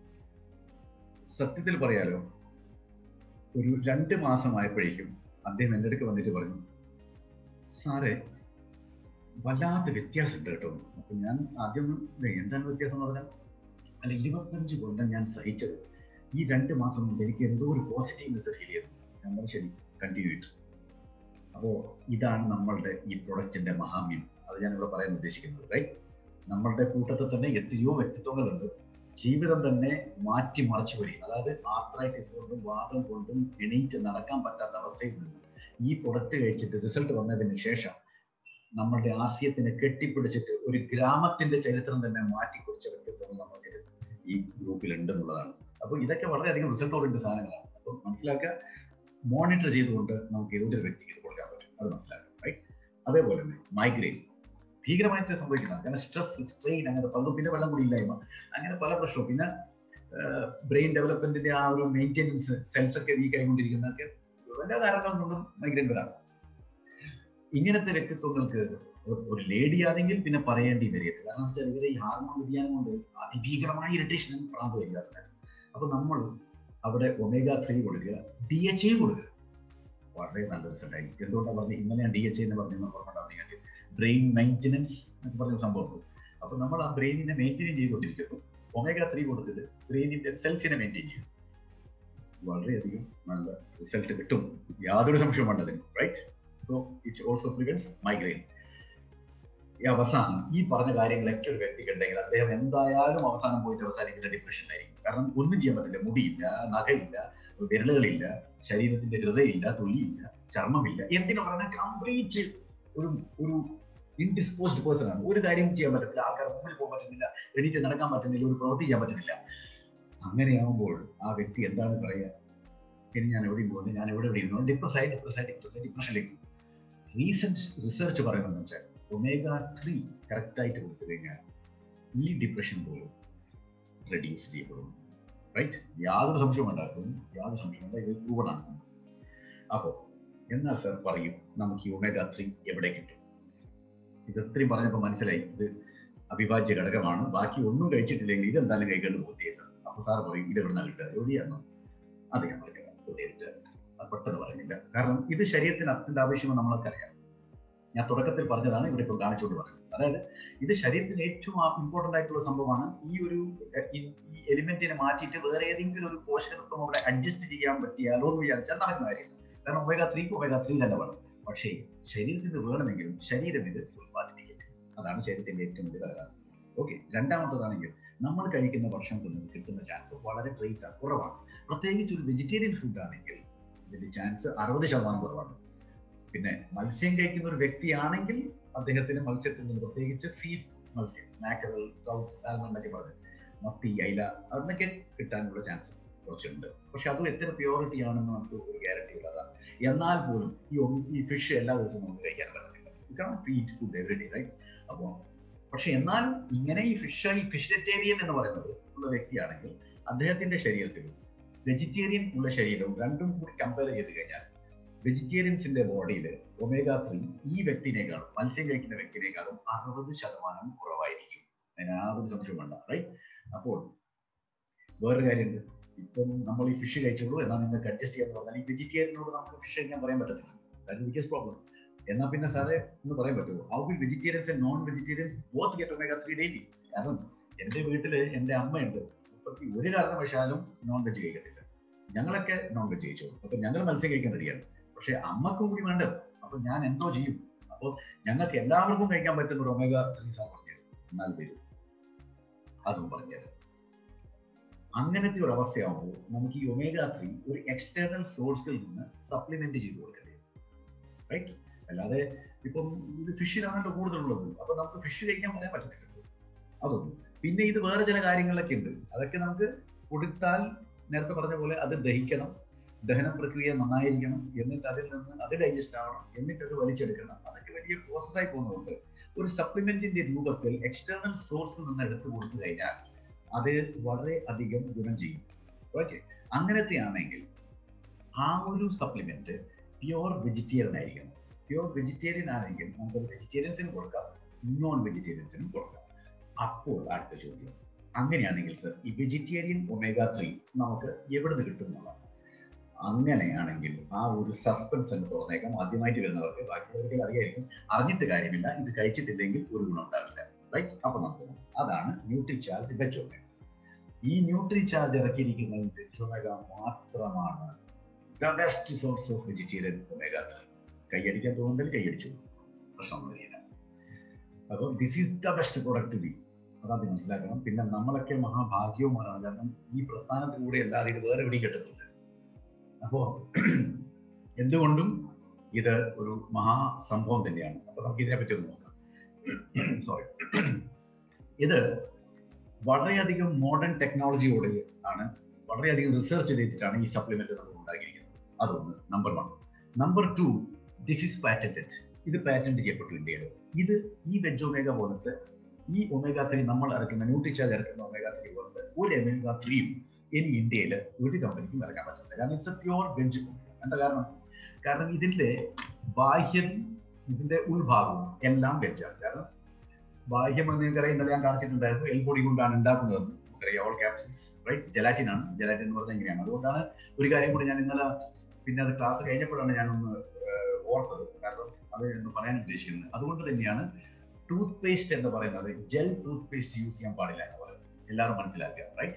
സത്യത്തിൽ പറയാലോ ഒരു രണ്ട് മാസമായപ്പോഴേക്കും അദ്ദേഹം എൻ്റെ അടുക്ക് വന്നിട്ട് പറഞ്ഞു സാറേ വല്ലാത്ത വ്യത്യാസമുണ്ട് കേട്ടോ അപ്പൊ ഞാൻ ആദ്യം എന്താണ് വ്യത്യാസം എന്ന് പറഞ്ഞാൽ അല്ല ഇരുപത്തഞ്ച് കൊല്ലം ഞാൻ സഹിച്ചത് ഈ രണ്ട് മാസം കൊണ്ട് എനിക്ക് എന്തോ ഒരു പോസിറ്റീവ്നെസ് ഫീൽ ചെയ്തു ഞാൻ പറഞ്ഞു ശരി കണ്ടിന്യൂ ഇട്ട് അപ്പോൾ ഇതാണ് നമ്മളുടെ ഈ പ്രൊഡക്റ്റിന്റെ മഹാമ്യം അത് ഞാൻ ഇവിടെ പറയാൻ ഉദ്ദേശിക്കുന്നത് റൈറ്റ് നമ്മളുടെ കൂട്ടത്തിൽ തന്നെ എത്രയോ വ്യക്തിത്വങ്ങളുണ്ട് ജീവിതം തന്നെ മാറ്റി മറിച്ചു വരിക അതായത് ആർത്രൈറ്റിസ് കൊണ്ടും വാദം കൊണ്ടും എണീറ്റ് നടക്കാൻ പറ്റാത്ത അവസ്ഥയിൽ നിന്ന് ഈ പ്രൊഡക്റ്റ് കഴിച്ചിട്ട് റിസൾട്ട് വന്നതിന് ശേഷം നമ്മളുടെ ആശയത്തിനെ കെട്ടിപ്പിടിച്ചിട്ട് ഒരു ഗ്രാമത്തിന്റെ ചരിത്രം തന്നെ മാറ്റിക്കുറിച്ച വ്യക്തിത്വങ്ങൾ നമ്മൾക്ക് ഈ ഗ്രൂപ്പിൽ ഉണ്ടെന്നുള്ളതാണ് അപ്പോൾ ഇതൊക്കെ വളരെയധികം റിസൾട്ട് ഓറിയന്റഡ് സാധനങ്ങളാണ് അപ്പോൾ മനസ്സിലാക്കുക മോണിറ്റർ ചെയ്തുകൊണ്ട് നമുക്ക് ഏതൊരു വ്യക്തിക്ക് ഇത് കൊടുക്കാൻ പറ്റും അത് മനസ്സിലാക്കുക റൈറ്റ് അതേപോലെ തന്നെ മൈഗ്രെയിൻ ഭീകരമായിട്ട് സംഭവിക്കുന്നതാണ് കാരണം സ്ട്രെസ് സ്ട്രെയിൻ അങ്ങനെ പലതും പിന്നെ വെള്ളം കൂടി ഇല്ലായ്മ അങ്ങനെ പല പ്രശ്നവും പിന്നെ ബ്രെയിൻ ഡെവലപ്മെന്റിന്റെ ആ ഒരു മെയിൻ്റെനൻസ് സെൽസ് ഒക്കെ വീക്ക് ആയിക്കൊണ്ടിരിക്കുന്നതൊക്കെ എല്ലാ കാരണങ്ങൾ കൊണ്ടും മൈഗ്രെയിൻ വരാം ഇങ്ങനത്തെ വ്യക്തിത്വങ്ങൾക്ക് ഒരു ലേഡി ആണെങ്കിൽ പിന്നെ പറയേണ്ടി വരികയില്ല കാരണം വെച്ചാൽ ഇവരെ ഈ ഹാർമോൺ വ്യതിയാനം കൊണ്ട് അതിഭീകരമായ ഇറിറ്റേഷൻ പ്രാന്ത് വരിക അപ്പൊ നമ്മൾ അവിടെ ഒമേഗ ത്രീ കൊടുക്കുക ഡി എച്ച് എ കൊടുക്കുക വളരെ നല്ല റിസൾട്ട് ആയി എന്തുകൊണ്ടാണ് പറഞ്ഞത് ഇന്നലെ ഞാൻ ഡി എച്ച് എന്ന് പറഞ്ഞു ഓർമ്മ ബ്രെയിൻ മെയിൻ്റനൻസ് എന്നൊക്കെ പറഞ്ഞ സംഭവം അപ്പൊ നമ്മൾ ആ ബ്രെയിനിനെ മെയിൻറ്റെയിൻ ചെയ്തുകൊണ്ടിരിക്കുന്നു ഒമേഗ ത്രീ കൊടുത്തിട്ട് ബ്രെയിനിന്റെ സെൽസിനെ മെയിൻറ്റെയിൻ ചെയ്യും വളരെയധികം നല്ല റിസൾട്ട് കിട്ടും യാതൊരു സംശയവും വേണ്ടതിന് right so it also prevents migraine ഈ അവസാനം ഈ പറഞ്ഞ കാര്യങ്ങളൊക്കെ ഒരു വ്യക്തിക്ക് ഉണ്ടെങ്കിൽ അദ്ദേഹം എന്തായാലും അവസാനം പോയിട്ട് അവസാനിക്കുന്ന ഡിപ്രഷനിലായിരിക്കും കാരണം ഒന്നും ചെയ്യാൻ പറ്റില്ല മുടിയില്ല നഖയില്ല വിരലുകളില്ല ശരീരത്തിന്റെ ഹൃദയമില്ല തൊലിയില്ല ചർമ്മമില്ല എന്തിനു പറഞ്ഞാൽ കംപ്ലീറ്റ് ഒരു ഒരു ഇൻഡിസ്പോസ്ഡ് പേഴ്സൺ ആണ് ഒരു കാര്യം ചെയ്യാൻ പറ്റത്തില്ല ആൾക്കാർ മുമ്പിൽ പോകാൻ പറ്റുന്നില്ല എണീറ്റ് നടക്കാൻ പറ്റുന്നില്ല ഒരു പ്രവൃത്തി ചെയ്യാൻ പറ്റുന്നില്ല അങ്ങനെയാകുമ്പോൾ ആ വ്യക്തി എന്താണ് പറയുക ഇനി ഞാൻ എവിടെയും പോകുന്നു ഞാൻ എവിടെ എവിടെ ഇരുന്നു ഡിപ്രസ് ആയി ഡിപ്രസ് ആയി ഡിപ്രസ് ആയി ഡിപ്രഷനിലേക്ക് റീസെന്റ് റിസർച്ച് പറയുന്നത് വെച്ചാൽ ഒമേഗ ത്രീ കറക്റ്റ് ആയിട്ട് കൊടുത്തു കഴിഞ്ഞാൽ ഈ ഡിപ്രഷൻ പോലും റെഡ്യൂസ് ചെയ്യപ്പെടും റൈറ്റ് യാതൊരു സംശയവും ഉണ്ടാക്കും യാതൊരു സംശയവും ഇത് പ്രൂവൺ ആണ് അപ്പോൾ എന്നാൽ സർ പറയും നമുക്ക് ഈ ഒമേഗ ത്രീ എവിടെ കിട്ടും ഇത് ഇത്രയും പറഞ്ഞപ്പോൾ മനസ്സിലായി ഇത് അവിഭാജ്യ ഘടകമാണ് ബാക്കി ഒന്നും കഴിച്ചിട്ടില്ലെങ്കിൽ ഇത് എന്തായാലും കഴിക്കേണ്ട ബുദ്ധിയെ സർ അപ്പൊ സാർ പറയും ഇത് എവിടെ നിന്നാണ് കിട്ടുക എവിടെയാണോ അത് ഞാൻ പറഞ്ഞില്ല എവിടെ കിട്ടുക അത് പെട്ടെന്ന് പറയുന്നില്ല കാരണം ഇത് ശരീരത്തിന് അത്യന്താപേക്ഷിതം നമ്മളൊക്കെ അറിയാം ഞാൻ തുടക്കത്തിൽ പറഞ്ഞതാണ് ഇവിടെ ഇപ്പോൾ കാണിച്ചുകൊണ്ട് പറയുന്നത് അതായത് ഇത് ശരീരത്തിന് ഏറ്റവും ഇമ്പോർട്ടന്റ് ആയിട്ടുള്ള സംഭവമാണ് ഈ ഒരു ഈ എലിമെന്റിനെ മാറ്റിയിട്ട് വേറെ ഏതെങ്കിലും ഒരു പോഷകത്വം അവിടെ അഡ്ജസ്റ്റ് ചെയ്യാൻ പറ്റിയാലോ എന്ന് വിചാരിച്ചാൽ നടക്കുന്ന കാര്യമില്ല കാരണം ഒമേഗ ത്രീക്ക് ഒമേഗ ത്രീ തന്നെ വേണം പക്ഷേ ശരീരത്തിന് വേണമെങ്കിലും ശരീരം ഇത് ഉത്പാദിപ്പിക്കില്ല അതാണ് ശരീരത്തിന്റെ ഏറ്റവും വലിയ തകരാറ് ഓക്കെ രണ്ടാമത്തതാണെങ്കിൽ നമ്മൾ കഴിക്കുന്ന ഭക്ഷണത്തിൽ നിന്ന് കിട്ടുന്ന ചാൻസ് വളരെ ട്രേസ് കുറവാണ് പ്രത്യേകിച്ച് ഒരു വെജിറ്റേറിയൻ ഫുഡ് ആണെങ്കിൽ ഇതിന്റെ ചാൻസ് അറുപത് ശതമാനം കുറവാണ് പിന്നെ മത്സ്യം കഴിക്കുന്ന ഒരു വ്യക്തിയാണെങ്കിൽ അദ്ദേഹത്തിന് മത്സ്യത്തിൽ നിന്ന് പ്രത്യേകിച്ച് സീ മത്സ്യം മാക്കറൽ ട്രൗട്ട് സാൽമൺ എന്നൊക്കെ പറഞ്ഞു മത്തി അയില അതൊക്കെ കിട്ടാനുള്ള ചാൻസ് കുറച്ചുണ്ട് പക്ഷെ അതും എത്ര പ്യോറിറ്റി ആണെന്ന് നമുക്ക് ഒരു ഗ്യാരണ്ടി ഉള്ളതാണ് എന്നാൽ പോലും ഈ ഈ ഫിഷ് എല്ലാ ദിവസവും നമുക്ക് കഴിക്കാൻ പറ്റത്തില്ല eat food every day right അപ്പോൾ പക്ഷെ എന്നാലും ഇങ്ങനെ ഈ ഫിഷ് ഈ ഫിഷറ്റേറിയൻ എന്ന് പറയുന്നത് ഉള്ള വ്യക്തിയാണെങ്കിൽ അദ്ദേഹത്തിന്റെ ശരീരത്തിൽ വെജിറ്റേറിയൻ ഉള്ള ശരീരവും രണ്ടും കൂടി കമ്പയർ ചെയ്ത് കഴിഞ്ഞാൽ വെജിറ്റേറിയൻസിന്റെ ബോഡിയിൽ ഒമേഗ ത്രീ ഈ വ്യക്തിനേക്കാളും മത്സ്യം കഴിക്കുന്ന വ്യക്തിനേക്കാളും അറുപത് ശതമാനം കുറവായിരിക്കും അതിന് യാതൊരു സംശയം വേണ്ട റൈറ്റ് അപ്പോൾ വേറൊരു കാര്യമുണ്ട് ഇപ്പം നമ്മൾ ഈ ഫിഷ് കഴിച്ചോളൂ എന്നാൽ നിങ്ങൾക്ക് അഡ്ജസ്റ്റ് ചെയ്യാന്ന് പറഞ്ഞാൽ ഈ വെജിറ്റേറിയനോട് നമുക്ക് ഫിഷ് കഴിക്കാൻ പറയാൻ പറ്റത്തില്ല ദാറ്റ് ബിഗസ്റ്റ് പ്രോബ്ലം എന്നാൽ പിന്നെ സാറേ ഒന്ന് പറയാൻ പറ്റുമോ how will vegetarians and non vegetarians both get omega three daily കാരണം എന്റെ വീട്ടില് എന്റെ അമ്മയുണ്ട് മുപ്പത്തി ഒരു കാരണവശാലും നോൺ വെജ് കഴിക്കത്തില്ല ഞങ്ങളൊക്കെ നോൺ വെജ് കഴിച്ചോളൂ അപ്പൊ ഞങ്ങൾ മത്സ്യം കഴിക്കാൻ റെഡിയാണ് പക്ഷെ അമ്മക്കും കൂടി വേണ്ട അപ്പൊ ഞാൻ എന്തോ ചെയ്യും അപ്പൊ ഞങ്ങൾക്ക് എല്ലാവർക്കും കഴിക്കാൻ പറ്റുന്ന ഒരു ഒമേഗ ത്രീ സാർ പറഞ്ഞു എന്നാൽ വരും അതും പറഞ്ഞുതരാം അങ്ങനത്തെ ഒരു അവസ്ഥയാകുമ്പോൾ നമുക്ക് ഈ ഒമേഗ ത്രീ ഒരു എക്സ്റ്റേണൽ സോഴ്സിൽ നിന്ന് സപ്ലിമെന്റ് ചെയ്ത് കൊടുക്കേണ്ടി റൈറ്റ് അല്ലാതെ ഇപ്പം ഇത് ഫിഷിലാണല്ലോ കൂടുതലുള്ളത് അപ്പൊ നമുക്ക് ഫിഷ് കഴിക്കാൻ പറയാൻ പറ്റത്തില്ലല്ലോ അതൊന്നും പിന്നെ ഇത് വേറെ ചില കാര്യങ്ങളിലൊക്കെ ഉണ്ട് അതൊക്കെ നമുക്ക് കൊടുത്താൽ നേരത്തെ പറഞ്ഞ പോലെ അത് ദഹിക്കണം ദഹന പ്രക്രിയ നന്നായിരിക്കണം എന്നിട്ട് അതിൽ നിന്ന് അത് ഡൈജസ്റ്റ് ആവണം എന്നിട്ട് അത് വലിച്ചെടുക്കണം അതൊക്കെ വലിയ പ്രോസസ്സായി പോകുന്നതുകൊണ്ട് ഒരു സപ്ലിമെന്റിന്റെ രൂപത്തിൽ എക്സ്റ്റേണൽ സോഴ്സിൽ നിന്ന് എടുത്തു കൊടുത്തു കഴിഞ്ഞാൽ അത് വളരെ അധികം ഗുണം ചെയ്യും ഓക്കെ അങ്ങനത്തെ ആണെങ്കിൽ ആ ഒരു സപ്ലിമെന്റ് പ്യുവർ വെജിറ്റേറിയൻ ആയിരിക്കണം പ്യുവർ വെജിറ്റേറിയൻ ആണെങ്കിൽ നമുക്ക് വെജിറ്റേറിയൻസിനും കൊടുക്കാം നോൺ വെജിറ്റേറിയൻസിനും കൊടുക്കാം അപ്പോൾ അടുത്ത ചോദ്യം അങ്ങനെയാണെങ്കിൽ സർ ഈ വെജിറ്റേറിയൻ ഒമേഗ ത്രീ നമുക്ക് എവിടെ നിന്ന് കിട്ടും എന്നുള്ളതാണ് അങ്ങനെയാണെങ്കിൽ ആ ഒരു സസ്പെൻസ് എന്ന് തുറന്നേക്കാം ആദ്യമായിട്ട് വരുന്നവർക്ക് ബാക്കിയുള്ളവർക്ക് അറിയായിരിക്കും അറിഞ്ഞിട്ട് കാര്യമില്ല ഇത് കഴിച്ചിട്ടില്ലെങ്കിൽ ഒരു ഗുണം ഉണ്ടാവില്ല റൈറ്റ് അപ്പൊ നമുക്ക് അതാണ് ന്യൂട്രി ചാർജ് വെജ് ഒമേഗ ഈ ന്യൂട്രി ചാർജ് ഇറക്കിയിരിക്കുന്ന വെജ് ഒമേഗ മാത്രമാണ് the best source of vegetarian omega three കൈയടിക്കാൻ തോന്നുന്നെങ്കിൽ കൈയടിച്ചു പ്രശ്നമൊന്നുമില്ല അപ്പോൾ this is the best product be അതാദ്യം മനസ്സിലാക്കണം പിന്നെ നമ്മളൊക്കെ മഹാഭാഗ്യവുമാണ് കാരണം ഈ പ്രസ്ഥാനത്തിലൂടെ അല്ലാതെ ഇത് വേറെ എവിടെയും കിട്ടത്തില്ല അപ്പോ എന്തുകൊണ്ടും ഇത് ഒരു മഹാസംഭവം തന്നെയാണ് അപ്പൊ നമുക്ക് ഇതിനെ പറ്റി ഒന്ന് നോക്കാം സോറി ഇത് വളരെയധികം മോഡേൺ ടെക്നോളജിയോടെ ആണ് വളരെയധികം റിസർച്ച് ചെയ്തിട്ടാണ് ഈ സപ്ലിമെന്റ് നമ്മൾ ഉണ്ടാക്കിയിരിക്കുന്നത് അതൊന്ന് number one number two this is patented ഇത് പാറ്റന്റ് ചെയ്യപ്പെട്ടു ഇന്ത്യയിൽ ഇത് ഈ വെജ് ഒമേഗ പോലത്തെ ഈ ഒമേഗ ത്രീ നമ്മൾ ഇറക്കുന്ന ന്യൂട്രിച്ചാർജ് ഇറക്കുന്ന ഒമേഗ ത്രീ പോലത്തെ ഒരു ഒമേഗ ത്രീയും ഇനി ഇന്ത്യയിൽ ഒരു കമ്പനിക്കും ഇറക്കാൻ പറ്റില്ല കാരണം ഇറ്റ്സ് എ പ്യുവർ വെജ് എന്താ കാരണം കാരണം ഇതിന്റെ ബാഹ്യം ഇതിന്റെ ഉൾഭാഗവും എല്ലാം വെജാണ് കാരണം ബാഹ്യം എന്ന് നിങ്ങൾക്കറിയാം ഇന്നലെ ഞാൻ കാണിച്ചിട്ടുണ്ടായിരുന്നു എൽ പൊടി കൊണ്ടാണ് ഉണ്ടാക്കുന്നത് നമുക്കറിയാം ഓൾ ക്യാപ്സിൽസ് റൈറ്റ് ജലാറ്റിൻ ആണ് ജലാറ്റിൻ എന്ന് പറഞ്ഞാൽ എങ്ങനെയാണ് അതുകൊണ്ടാണ് ഒരു കാര്യം കൂടി ഞാൻ ഇന്നലെ പിന്നെ അത് ക്ലാസ് കഴിഞ്ഞപ്പോഴാണ് ഞാനൊന്ന് ഓർത്തത് കാരണം അത് എന്ന് പറയാൻ ഉദ്ദേശിക്കുന്നത് അതുകൊണ്ട് തന്നെയാണ് ടൂത്ത് പേസ്റ്റ് എന്ന് പറയുന്നത് ജെൽ ടൂത്ത് പേസ്റ്റ് യൂസ് ചെയ്യാൻ പാടില്ല എന്ന് പറയുന്നത് എല്ലാവരും മനസ്സിലാക്കുക റൈറ്റ്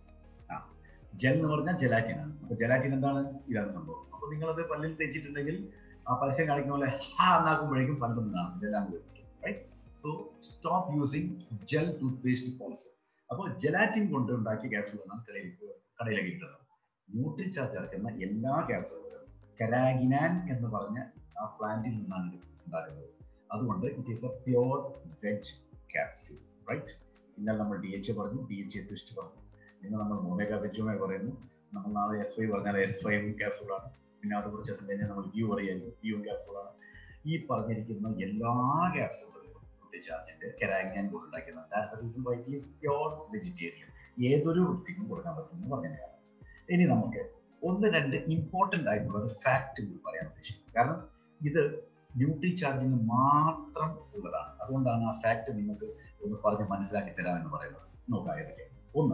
ആ ജെൽ എന്ന് പറഞ്ഞാൽ ജെലാറ്റിൻ ആണ് അപ്പൊ ജെലാറ്റിൻ എന്താണ് ഇതാണ് സംഭവം അപ്പൊ നിങ്ങളത് പല്ലിൽ തേച്ചിട്ടുണ്ടെങ്കിൽ ആ പരസ്യം കാണിക്കുന്ന പോലെ ഹാ എന്നാക്കുമ്പോഴേക്കും പലതും കാണും എല്ലാം right so stop using gel toothpaste policy അപ്പോൾ ജെലാറ്റിൻ കൊണ്ട് ഉണ്ടാക്കിയ ക്യാപ്സൂളാണ് കടയിലേക്ക് കടയിലേക്ക് കിട്ടുന്നത് ന്യൂട്രിചാർജ് ചേർക്കുന്ന എല്ലാ ക്യാപ്സൂളുകളും കരാഗിനാൻ എന്ന് പറഞ്ഞ ആ പ്ലാന്റിൽ നിന്നാണ് ഇത് ഉണ്ടാക്കുന്നത് അതുകൊണ്ട് it is a pure veg capsule right ഇന്നലെ നമ്മൾ ഡി എച്ച് പറഞ്ഞു ഡി എച്ച് ട്വിസ്റ്റ് പറഞ്ഞു ഇന്ന് നമ്മൾ മൊമേഗ വെജുമേ പറയുന്നു നമ്മൾ നാളെ എസ് ഫൈവ് പറഞ്ഞാൽ എസ് ഫൈവ് ക്യാപ്സൂളാണ് പിന്നെ അത് കുറച്ച് ദിവസം കഴിഞ്ഞാൽ നമ്മൾ വ്യൂ അറിയായിരിക്കും വ്യൂ ക്യാപ്സൂളാണ് ഈ പറഞ്ഞിരിക്കുന്ന എല്ലാ ക്യാപ്സൂളുകളും ചാർജിന്റെ കരാഗിനാൻ കൊണ്ട് ഉണ്ടാക്കുന്നത് that's reason why it is pure vegetarian ഏതൊരു വ്യക്തിക്കും കൊടുക്കാൻ പറ്റുമെന്ന് പറഞ്ഞതാണ് ഇനി നമുക്ക് ഒന്ന് രണ്ട് ഇമ്പോർട്ടന്റ് ആയിട്ടുള്ള ഒരു ഫാക്ട് പറയാൻ ഉദ്ദേശിക്കുന്നത് കാരണം ഇത് ന്യൂട്രി ചാർജിന് മാത്രം ഉള്ളതാണ് അതുകൊണ്ടാണ് ആ ഫാക്ട് നിങ്ങൾക്ക് ഒന്ന് പറഞ്ഞ് മനസ്സിലാക്കി തരാമെന്ന് പറയുന്നത് നോക്കാം ഏതൊക്കെ ഒന്ന്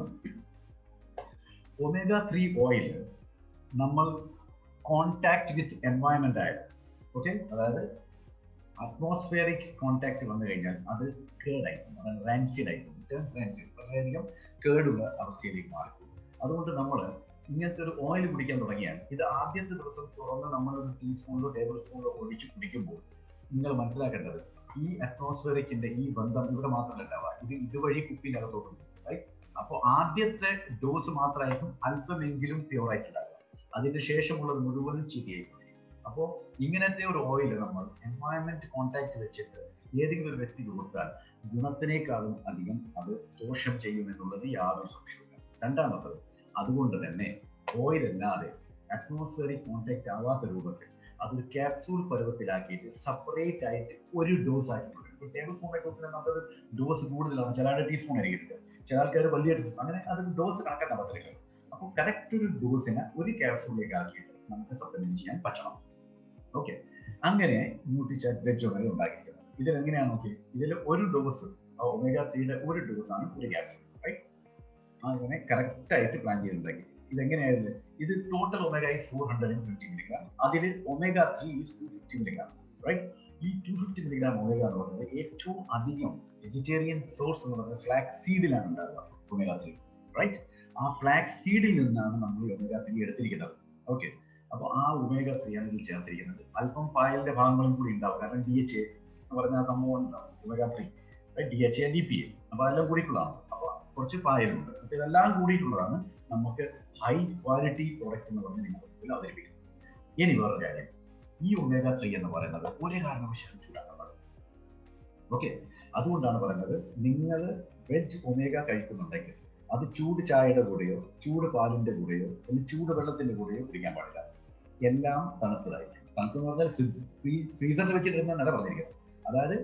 ഒമേഗ ത്രീ ഓയിൽ നമ്മൾ കോണ്ടാക്ട് വിത്ത് എൻവയൺമെന്റ് ആയാലും ഓക്കെ അതായത് അറ്റ്മോസ്ഫിയറിക് കോണ്ടാക്ട് വന്നു കഴിഞ്ഞാൽ അത് കേടായി റാൻസിഡ് ആയി റാൻസിഡ് വളരെയധികം കേടുള്ള അവസ്ഥയിലേക്ക് മാറി അതുകൊണ്ട് നമ്മൾ ഇങ്ങനത്തെ ഒരു ഓയിൽ കുടിക്കാൻ തുടങ്ങിയാൽ ഇത് ആദ്യത്തെ ദിവസം തുറന്ന് നമ്മൾ ഒരു ടീസ്പൂണിലോ ടേബിൾ സ്പൂണിലോ ഒഴിച്ച് കുടിക്കുമ്പോൾ നിങ്ങൾ മനസ്സിലാക്കേണ്ടത് ഈ അറ്റ്മോസ്ഫിയറിക്കിന്റെ ഈ ബന്ധം ഇവിടെ മാത്രമല്ല ഉണ്ടാവുക ഇത് ഇതുവഴി കുപ്പിയിലകത്തോട്ട് റൈറ്റ് അപ്പോൾ ആദ്യത്തെ ഡോസ് മാത്രമായിരിക്കും അല്പമെങ്കിലും പ്യൂർ ആയിട്ടുണ്ടാവുക അതിന് ശേഷമുള്ളത് മുഴുവനും ചീത്തയായി അപ്പോൾ ഇങ്ങനത്തെ ഒരു ഓയിൽ നമ്മൾ എൻവയൺമെന്റ് കോണ്ടാക്ട് വെച്ചിട്ട് ഏതെങ്കിലും ഒരു വ്യക്തിക്ക് കൊടുത്താൽ ഗുണത്തിനേക്കാളും അധികം അത് ദോഷം ചെയ്യുമെന്നുള്ളത് യാതൊരു സംശയമില്ല രണ്ടാമത്തത് അതുകൊണ്ട് തന്നെ ഓയിൽ അല്ലാതെ അറ്റ്മോസ്ഫിയറിക് കോണ്ടാക്ട് ആവാത്ത രൂപത്തിൽ അതൊരു ക്യാപ്സൂൾ പരുവത്തിലാക്കിയിട്ട് സെപ്പറേറ്റ് ആയിട്ട് ഒരു ഡോസ് ആക്കി ടേബിൾ സ്പൂൺ ഒക്കെ നമുക്ക് ഡോസ് കൂടുതലാണ് ചില ആളുടെ ടീസ്പൂൺ ആയിരിക്കും എടുക്കുക ചില ആൾക്കാർ വലിയ ടീസ്പൂൺ അങ്ങനെ അത് ഡോസ് കണക്കാൻ പറ്റില്ല അപ്പോൾ കറക്റ്റ് ഒരു ഡോസിനെ ഒരു ക്യാപ്സൂളിലേക്ക് ആക്കിയിട്ട് നമുക്ക് സപ്ലിമെന്റ് ചെയ്യാൻ പറ്റണം ഓക്കെ അങ്ങനെ ന്യൂട്രിചാറ്റ് വെജ് ഒമേഗ ഉണ്ടാക്കിയിരിക്കുന്നത് ഇതിൽ എങ്ങനെയാണ് നോക്കി ഇതിൽ ഒരു ഡോസ് ഒമേഗ ത്രീയുടെ ഒരു ഡോസ് ആണ് ഒരു ക്യാപ്സൂൾ റൈറ്റ് അങ്ങനെ കറക്റ്റ് ആയിട്ട് പ്ലാൻ ചെയ്തിട്ടുണ്ടാക്കി ഇതെങ്ങനെയായിരുന്നു ഇത് total omega is four hundred and fifty milligram അതിൽ omega three is two fifty milligram right ഈ ടു ഫിഫ്റ്റി മില്ലിഗ്രാം ഒമേഗ എന്ന് പറയുന്നത് ഏറ്റവും അധികം വെജിറ്റേറിയൻ സോഴ്സ് എന്ന് പറയുന്നത് ഫ്ലാക്സ് സീഡിലാണ് ഉണ്ടാകുക ഒമേഗ ത്രീ റൈറ്റ് ആ ഫ്ലാക്സ് സീഡിൽ നിന്നാണ് നമ്മൾ ഒമേഗ ത്രീ എടുത്തിരിക്കുന്നത് ഓക്കെ അപ്പോൾ ആ ഒമേഗ ത്രീ ആണ് ഇതിൽ ചേർത്തിരിക്കുന്നത് അല്പം പായലിന്റെ ഭാഗങ്ങളും കൂടി ഉണ്ടാവും കാരണം ഡി എച്ച് എ എന്ന് പറഞ്ഞ ആ സംഭവം ഉണ്ടാവും omega three D H A D P A അപ്പൊ അതെല്ലാം കൂടിയിട്ടുള്ളതാണ് അപ്പൊ കുറച്ച് പായലുണ്ട് അപ്പൊ ഇതെല്ലാം കൂടിയിട്ടുള്ളതാണ് നമുക്ക് ഹൈ ക്വാളിറ്റി പ്രോഡക്റ്റ് എന്ന് പറഞ്ഞ് നിങ്ങൾ മുമ്പിൽ അവതരിപ്പിക്കുന്നത് ഇനി വേറൊരു കാര്യം ഈ ഒമേഗ ത്രീ എന്ന് പറയുന്നത് ഒരു കാരണവശാലും ചൂടാക്കാൻ പാടില്ല ഓക്കെ അതുകൊണ്ടാണ് പറയുന്നത് നിങ്ങൾ വെജ് ഒമേഗ കഴിക്കുന്നുണ്ടെങ്കിൽ അത് ചൂട് ചായയുടെ കൂടെയോ ചൂട് പാലിന്റെ കൂടെയോ അല്ലെങ്കിൽ ചൂട് വെള്ളത്തിന്റെ കൂടെയോ കുടിക്കാൻ പാടില്ല എല്ലാം തണുത്തതായിരിക്കും തണുത്തെന്ന് പറഞ്ഞാൽ ഫ്രീസറിൽ വെച്ചിട്ടിരുന്നല്ല പറഞ്ഞിരിക്കുന്നത് അതായത്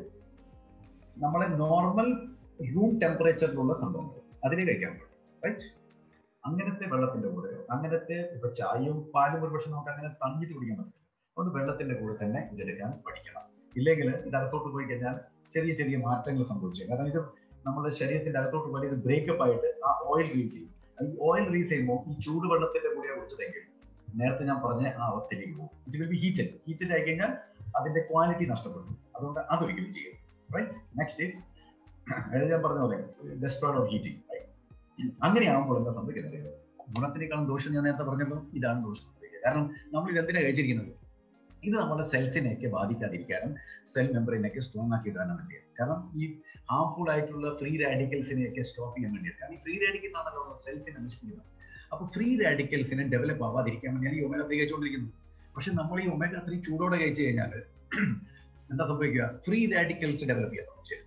നമ്മളെ നോർമൽ റൂം ടെമ്പറേച്ചറിലുള്ള സംഭവങ്ങൾ അതിനെ കഴിക്കാൻ പറ്റും റൈറ്റ് അങ്ങനത്തെ വെള്ളത്തിന്റെ കൂടെ അങ്ങനത്തെ ഇപ്പൊ ചായയും പാലും ഒരു പക്ഷെ നമുക്ക് അങ്ങനെ തണിഞ്ഞിട്ട് കുടിക്കാൻ പറ്റില്ല അതുകൊണ്ട് വെള്ളത്തിന്റെ കൂടെ തന്നെ ഇതെടുക്കാൻ പഠിക്കണം ഇല്ലെങ്കിൽ ഇത് അകത്തോട്ട് പോയി കഴിഞ്ഞാൽ ചെറിയ ചെറിയ മാറ്റങ്ങൾ സംഭവിച്ചു കാരണം ഇത് നമ്മുടെ ശരീരത്തിന്റെ അകത്തോട്ട് പോയി ഇത് ബ്രേക്കപ്പ് ആയിട്ട് ആ ഓയിൽ റീസ് ചെയ്യും ഈ ഓയിൽ റീസ് ചെയ്യുമ്പോൾ ഈ ചൂട് വെള്ളത്തിന്റെ കൂടെ കുടിച്ചതെങ്കിൽ നേരത്തെ ഞാൻ പറഞ്ഞ ആ അവസ്ഥയിലേക്ക് പോകും it will be heated heated ആയി കഴിഞ്ഞാൽ അതിന്റെ ക്വാളിറ്റി നഷ്ടപ്പെടും അതുകൊണ്ട് അതൊരിക്കലും ചെയ്യും റൈറ്റ് നെക്സ്റ്റ് ഈസ് ഞാൻ പറഞ്ഞ പോലെ ഡെസ്ട്രോഡ് ഓഫ് ഹീറ്റിംഗ് അങ്ങനെയാകുമ്പോൾ എന്താ സംഭവിക്കുന്നത് ഗുണത്തിനേക്കാളും ദോഷം ഞാൻ നേരത്തെ പറഞ്ഞല്ലോ ഇതാണ് ദോഷം സംഭവിക്കുക കാരണം നമ്മൾ ഇത് എന്തിനാണ് കഴിച്ചിരിക്കുന്നത് ഇത് നമ്മുടെ സെൽസിനെയൊക്കെ ബാധിക്കാതിരിക്കാനും സെൽ മെമ്പറിനെയൊക്കെ സ്ട്രോങ് ആക്കി ഇടാനും വേണ്ടിയാണ് കാരണം ഈ ഹാംഫുൾ ആയിട്ടുള്ള ഫ്രീ റാഡിക്കൽസിനെയൊക്കെ സ്റ്റോപ്പ് ചെയ്യാൻ വേണ്ടിയാണ് കാരണം ഈ ഫ്രീ റാഡിക്കൽസ് ആണല്ലോ സെൽസിനെ നശിപ്പിക്കുന്നത് അപ്പൊ ഫ്രീ റാഡിക്കൽസിനെ ഡെവലപ്പ് ആവാതിരിക്കാൻ വേണ്ടിയാണ് ഈ ഒമേഗ ത്രീ കഴിച്ചുകൊണ്ടിരിക്കുന്നത് പക്ഷെ നമ്മൾ ഈ ഒമേഗ ത്രീ ചൂടോടെ കഴിച്ചു കഴിഞ്ഞാൽ എന്താ സംഭവിക്കുക ഫ്രീ റാഡിക്കൽസ് ഡെവലപ്പ് ചെയ്യാം ശരി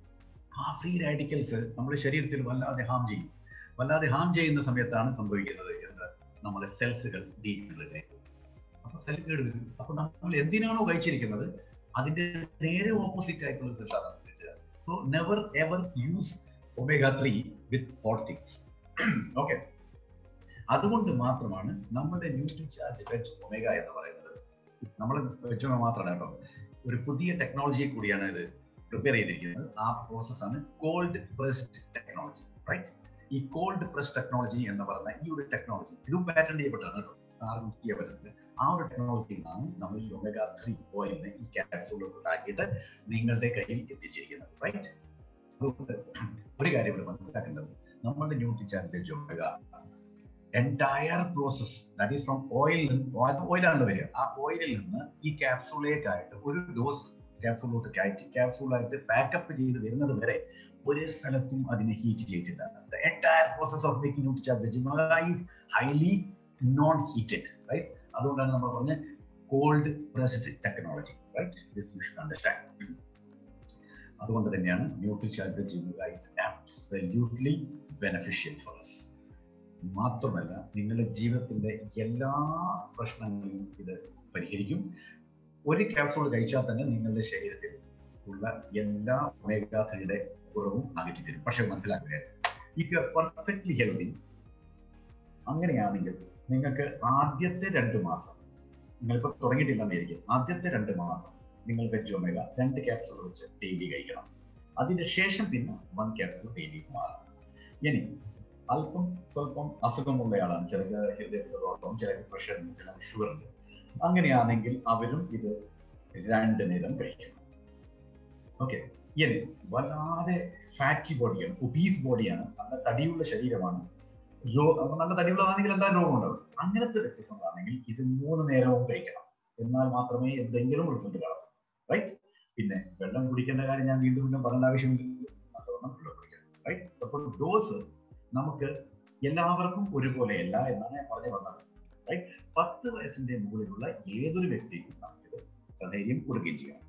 ആ ഫ്രീ റാഡിക്കൽസ് നമ്മുടെ ശരീരത്തിൽ വല്ലാതെ ഹാം ചെയ്യും വല്ലാതെ ഹാം ചെയ്യുന്ന സമയത്താണ് സംഭവിക്കുന്നത് എന്ത് നമ്മുടെ സെൽസുകൾ ഡീജനറേറ്റ് അപ്പൊ സെൽ കേട് വരും അപ്പൊ നമ്മൾ എന്തിനാണോ കഴിച്ചിരിക്കുന്നത് അതിന്റെ നേരെ ഓപ്പോസിറ്റ് ആയിട്ടുള്ള റിസൾട്ടാണ് കിട്ടുക so never ever use omega three with hot things okay അതുകൊണ്ട് മാത്രമാണ് നമ്മുടെ ന്യൂട്രി ചാർജ് വെജ് ഒമേഗ എന്ന് പറയുന്നത് നമ്മൾ വെജ് മാത്രമല്ല കേട്ടോ ഒരു പുതിയ ടെക്നോളജി കൂടിയാണ് ഇത് പ്രിപ്പയർ ചെയ്തിരിക്കുന്നത് ആ പ്രോസസ്സാണ് കോൾഡ് പ്രസ്ഡ് ടെക്നോളജി റൈറ്റ് ഈ കോൾഡ് പ്രസ് ടെക്നോളജി എന്ന് പറയുന്ന ഈ ഒരു ടെക്നോളജി ഇതും പാറ്റന്റ് ചെയ്യപ്പെട്ടാണ് കേട്ടോ ആർക്കും ചെയ്യാൻ പറ്റത്തില്ല ആ ഒരു ടെക്നോളജിയിലാണ് നമ്മൾ ഈ ഒമേഗ ത്രീ ഓയിലിനെ ഈ ക്യാപ്സൂൾ ഉണ്ടാക്കിയിട്ട് നിങ്ങളുടെ കയ്യിൽ എത്തിച്ചിരിക്കുന്നത് റൈറ്റ് അതുകൊണ്ട് ഒരു കാര്യം ഇവിടെ മനസ്സിലാക്കേണ്ടത് നമ്മളുടെ nutri charge omega entire process that is from oil ഓയിലാണ് വരിക ആ ഓയിലിൽ നിന്ന് ഈ ക്യാപ്സൂളിലേക്കായിട്ട് ഒരു ഡോസ് ക്യാപ്സൂളിലോട്ട് കയറ്റി ക്യാപ്സൂളായിട്ട് പാക്കപ്പ് ചെയ്ത് വരുന്നത് വരെ ഒരു സ്ഥലത്തും അതിനെ ഹീറ്റ് ചെയ്തിട്ടില്ല the entire process of making Nutricharge വെജിമല is highly non heated right അതുകൊണ്ടാണ് നമ്മൾ പറഞ്ഞ cold pressed technology right this you should understand അതുകൊണ്ട് തന്നെയാണ് ന്യൂട്രിചാർജ് വെജിമല is absolutely beneficial for us മാത്രമല്ല നിങ്ങളുടെ ജീവിതത്തിന്റെ എല്ലാ പ്രശ്നങ്ങളും ഇത് പരിഹരിക്കും ഒരു ക്യാപ്സൂൾ കഴിച്ചാൽ തന്നെ നിങ്ങളുടെ ശരീരത്തിൽ ഉള്ള എല്ലാ ഒമേഗ ത്രീയുടെ കുറവും അകറ്റി തരും പക്ഷെ മനസ്സിലാക്കുക if you are perfectly healthy അങ്ങനെയാണെങ്കിൽ നിങ്ങൾക്ക് ആദ്യത്തെ രണ്ട് മാസം നിങ്ങളിപ്പോൾ തുടങ്ങിയിട്ടില്ലെന്നായിരിക്കും ആദ്യത്തെ രണ്ട് മാസം നിങ്ങൾ വെജ് ഒമേഗ രണ്ട് ക്യാപ്സൂൾ വെച്ച് ഡെയിലി കഴിക്കണം അതിന് ശേഷം പിന്നെ വൺ ക്യാപ്സൂൾ ഡെയിലി മാറണം ഇനി അല്പം സ്വല്പം അസുഖമുള്ളയാളാണ് ചിലക്ക് ഹൃദയത്തിന്റെ പ്രോബ്ലം ചിലക്ക് പ്രഷർ ഉണ്ട് ചില ഷുഗർ ഉണ്ട് അങ്ങനെയാണെങ്കിൽ അവരും ഇത് രണ്ട് നേരം കഴിക്കണം ഓക്കെ ഇനി വല്ലാതെ ഫാറ്റി ബോഡിയാണ് ഒബീസ് ബോഡിയാണ് നല്ല തടിയുള്ള ശരീരമാണ് രോ നല്ല തടിയുള്ളതാണെങ്കിൽ എന്താ രോഗം ഉണ്ടാവും അങ്ങനത്തെ വ്യക്തിത്വങ്ങളാണെങ്കിൽ ഇത് മൂന്ന് നേരവും കഴിക്കണം എന്നാൽ മാത്രമേ എന്തെങ്കിലും റിസൾട്ട് കാണൂ റൈറ്റ് പിന്നെ വെള്ളം കുടിക്കേണ്ട കാര്യം ഞാൻ വീണ്ടും വീണ്ടും പറയേണ്ട ആവശ്യമില്ല നല്ലവണ്ണം വെള്ളം കുടിക്കണം റൈറ്റ് അപ്പോൾ ഡോസ് നമുക്ക് എല്ലാവർക്കും ഒരുപോലെയല്ല എന്നാണ് ഞാൻ പറഞ്ഞു വന്നത് റൈറ്റ് പത്ത് വയസ്സിന്റെ മുകളിലുള്ള ഏതൊരു വ്യക്തിക്കും നമുക്കിത് സധൈര്യം കൊടുക്കുകയും ചെയ്യാം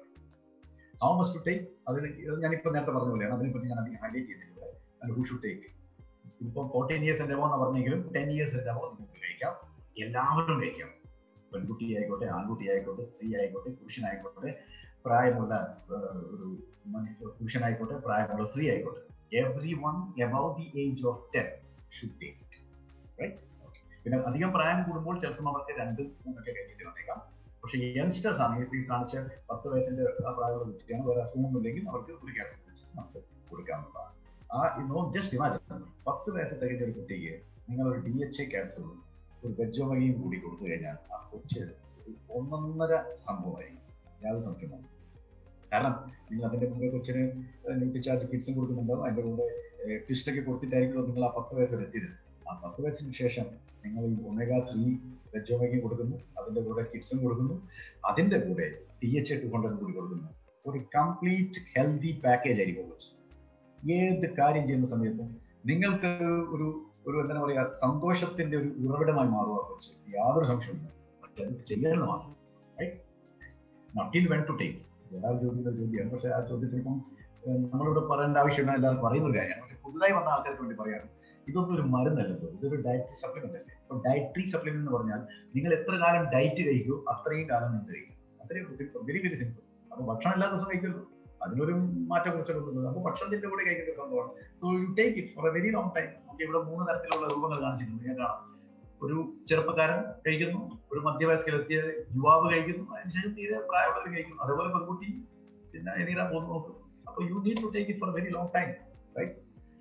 ഹൗ മസ്റ്റ് ടു ടേക്ക് അതിന് ഞാനിപ്പോൾ നേരത്തെ പറഞ്ഞ പോലെയാണ് അതിനെപ്പറ്റി ഞാൻ അധികം ഹൈലൈറ്റ് ചെയ്തിട്ടില്ല ആൻഡ് ഹു ഷുഡ് ടേക്ക് ഇപ്പം ഫോർട്ടീൻ ഇയേഴ്സ് എൻ്റെ എന്ന് പറഞ്ഞെങ്കിലും ടെൻ ഇയേഴ്സ് എൻ്റെ നിങ്ങൾക്ക് കഴിക്കാം എല്ലാവരും കഴിക്കാം പെൺകുട്ടി ആയിക്കോട്ടെ ആൺകുട്ടി ആയിക്കോട്ടെ സ്ത്രീ ആയിക്കോട്ടെ പുരുഷനായിക്കോട്ടെ പ്രായമുള്ള ഒരു പുരുഷനായിക്കോട്ടെ പ്രായമുള്ള സ്ത്രീ ആയിക്കോട്ടെ everyone above the age of ten should take it right പിന്നെ അധികം പ്രായം കൂടുമ്പോൾ ചില സമയം അവർക്ക് രണ്ടും മൂന്നൊക്കെ കഴിഞ്ഞിട്ട് വന്നേക്കാം പക്ഷെ യങ്സ്റ്റേഴ്സ് ആണ് ഈ കാണിച്ച പത്ത് വയസ്സിന്റെ ആ പ്രായമുള്ള കുട്ടിയാണ് വേറെ അസുഖമൊന്നുമില്ലെങ്കിൽ അവർക്ക് ഒരു ക്യാൻസർ വെച്ച് നമുക്ക് കൊടുക്കാവുന്നതാണ് ആ നോ ജസ്റ്റ് ഇമാജിൻ പത്ത് വയസ്സ് തികഞ്ഞ ഒരു കുട്ടിക്ക് നിങ്ങൾ ഒരു ഡി എച്ച് എ ക്യാൻസറും ഒരു വെജോമകയും കൂടി കൊടുത്തു കഴിഞ്ഞാൽ ആ കൊച്ച് ഒരു ഒന്നൊന്നര സംഭവമായിരിക്കും യാതൊരു സംശയമാണ് കാരണം നിങ്ങൾ അതിന്റെ മുമ്പേ കൊച്ചിന് ന്യൂട്രിചാർജ് കിഡ്സും കൊടുക്കുന്നുണ്ടാവും അതിന്റെ കൂടെ ട്വിസ്റ്റൊക്കെ കൊടുത്തിട്ടായിരിക്കും നിങ്ങൾ ആ പത്ത് വയസ്സ് വരെ എത്തിയത് ആ പത്ത് വയസ്സിന് ശേഷം നിങ്ങൾ ഈ ഒമേഗ ത്രീ വെജോമകയും കൊടുക്കുന്നു അതിന്റെ കൂടെ കിഡ്സും കൊടുക്കുന്നു അതിന്റെ കൂടെ ടി എച്ച് ടു ഹൺഡ്രഡ് കൂടി കൊടുക്കുന്നു ഒരു കംപ്ലീറ്റ് ഹെൽത്തി പാക്കേജ് ആയിരിക്കും കൊച്ച് ഏത് കാര്യം ചെയ്യുന്ന സമയത്തും നിങ്ങൾക്ക് ഒരു ഒരു എന്താ പറയുക സന്തോഷത്തിന്റെ ഒരു ഉറവിടമായി മാറുക കൊച്ച് യാതൊരു സംശയമില്ല പക്ഷെ അത് ചെയ്യണമെന്നാണ് റൈറ്റ് നട്ടിൽ വെൻ ടു ടേക്ക് ഒരാൾ ചോദ്യത്തിന്റെ ചോദ്യമാണ് പക്ഷെ ആ ചോദ്യത്തിന് ഇപ്പം നമ്മളിവിടെ പറയേണ്ട ആവശ്യമില്ല എല്ലാവരും പറയുന്ന ഒരു കാര്യമാണ് പക്ഷെ പുതുതായി വന്ന ആൾക്കാർക്ക് വേണ്ടി പറയാണ് ഇതൊന്നും ഒരു മരുന്നല്ലല്ലോ ഇതൊരു ഡയറ്ററി സപ്ലിമെന്റ് അല്ലേ അപ്പൊ ഡയറ്ററി സപ്ലിമെന്റ് എന്ന് പറഞ്ഞാൽ നിങ്ങൾ എത്ര കാലം ഡയറ്റ് കഴിക്കൂ അത്രയും കാലം നിങ്ങൾ കഴിക്കും അത്രയും സിമ്പിൾ വെരി വെരി സിമ്പിൾ അപ്പൊ ഭക്ഷണം എല്ലാ ദിവസവും കഴിക്കുമല്ലോ അതിനൊരു മാറ്റം കുറിച്ച് കൊടുക്കുന്നത് അപ്പൊ ഭക്ഷണത്തിന്റെ കൂടെ കഴിക്കുന്ന സംഭവമാണ് so you take it for a very long time നമുക്ക് ഇവിടെ മൂന്ന് തരത്തിലുള്ള രൂപങ്ങൾ കാണിച്ചിട്ടുണ്ട് ഞാൻ കാണാം ഒരു ചെറുപ്പക്കാരൻ കഴിക്കുന്നു ഒരു മധ്യവയസ്കരെത്തിയ യുവാവ് കഴിക്കുന്നു അതിനുശേഷം തീരെ പ്രായമുള്ളവർ കഴിക്കുന്നു അതേപോലെ പെൺകുട്ടി പിന്നെ എനീരാൻ പോകുന്നു നോക്കും അപ്പൊ you need to take it for very long time right